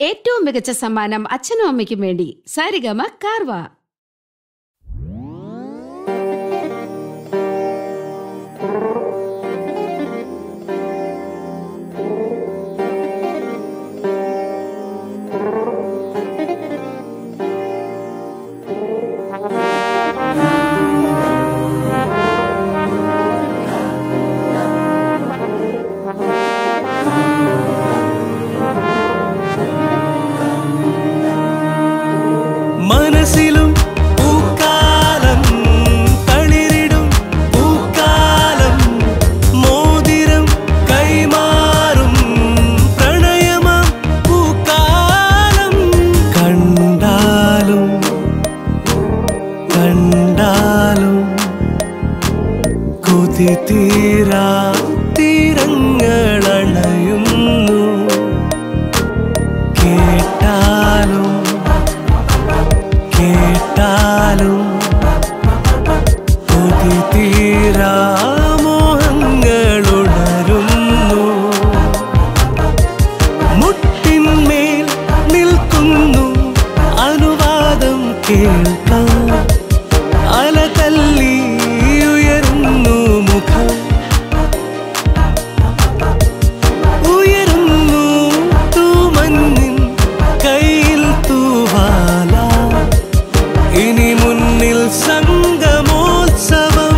ഏറ്റവും മികച്ച സമ്മാനം അച്ഛനും അമ്മയ്ക്കും വേണ്ടി സാരിഗമ കാർവ മനസ്സിലും പൂക്കാലം തളിരിടും പൂക്കാലം മോതിരം കൈമാറും പ്രണയമാം പൂക്കാലം കണ്ടാലും കണ്ടാലും കൊതി തീരാ തീരങ്ങളണയുന്നു കേട്ടാലും കേട്ടാലും കൊതി തീരാ മോഹങ്ങളുണരുന്നു മുട്ടിന്മേൽ നിൽക്കുന്നു അനുവാദം കേൾക്കാം അല തല്ലി ഉയരുന്നു മുഖം ഉയരുന്നു തൂമഞ്ഞിൻ കയ്യിൽ തൂവാല ഇനി മുന്നിൽ സംഗമോത്സവം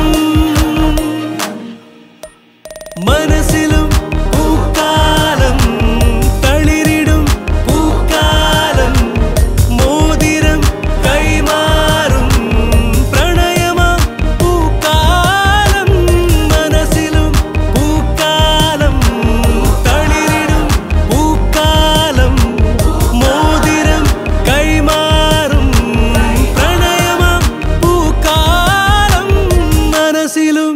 മനസ്സിലും പൂക്കാലം തളിരിടും പൂക്കാലം മോതിരം കൈമാറും പ്രണയമാം പൂക്കാലം മനസ്സിലും പൂക്കാലം തളിരിടും പൂക്കാലം മോതിരം കൈമാറും പ്രണയമാം പൂക്കാലം മനസ്സിലും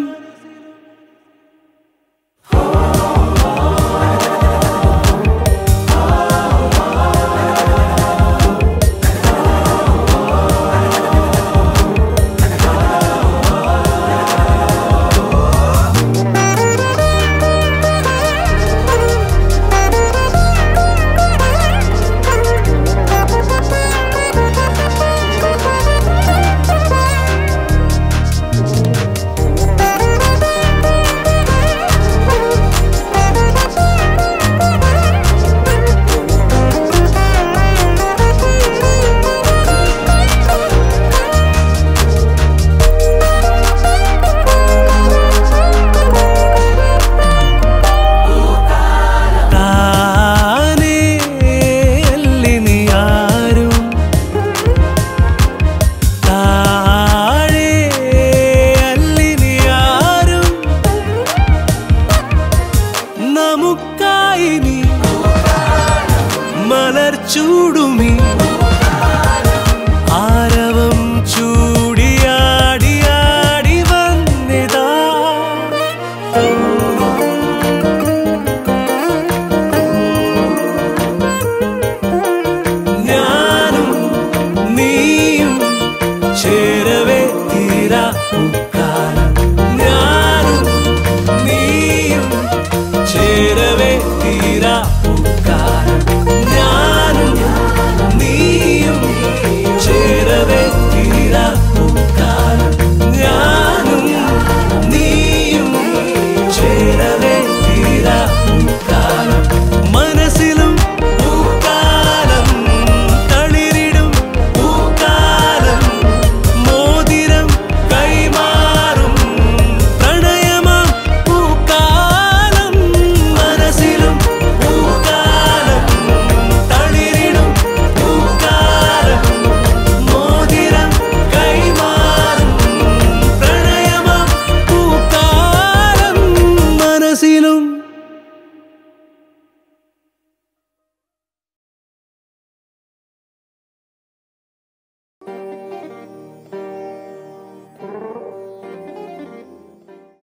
താനേ അല്ലിനി ആരും താഴെ അല്ലിനി ആരും നമുക്കായി നീ മലർ ചൂടുമീ